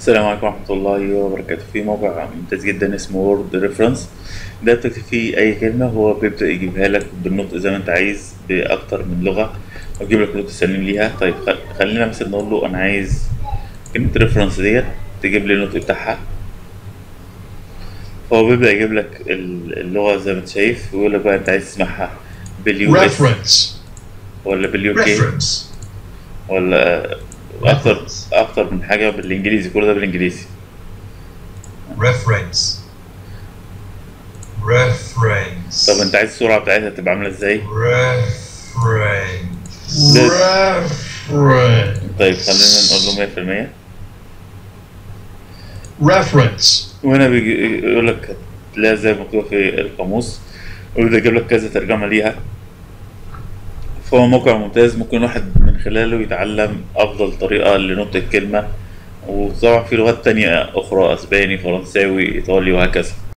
السلام عليكم ورحمة الله وبركاته في موقع ممتاز جدا اسمه وورد ريفرنس ده بتكتب فيه أي كلمة هو بيبدأ يجيبها لك بالنطق زي ما أنت عايز بأكتر من لغة ويجيب لك نطق سليم ليها طيب خ- خلينا مثلا نقول له أنا عايز كلمة ريفرنس ديت تجيب لي النطق بتاعها فهو بيبدأ يجيب لك ال- اللغة زي ما أنت شايف ويقول لك بقى أنت عايز تسمعها باليو اس Reference. ولا باليو كي Reference. ولا أكتر Reference. أكتر من حاجة بالإنجليزي كل ده بالإنجليزي Reference. Reference. طب أنت عايز السرعة بتاعتها تبقى عاملة إزاي؟ Reference. ده- Reference. طيب خلينا نقول له 100% Reference. وهنا بيجي يقول لك تلاقيها زي ما مكتوبة في القاموس ويبدأ يجيب لك كذا ترجمة ليها فهو موقع ممتاز ممكن الواحد من خلاله يتعلم أفضل طريقة لنطق الكلمة وطبعا في لغات تانية أخرى أسباني فرنساوي إيطالي وهكذا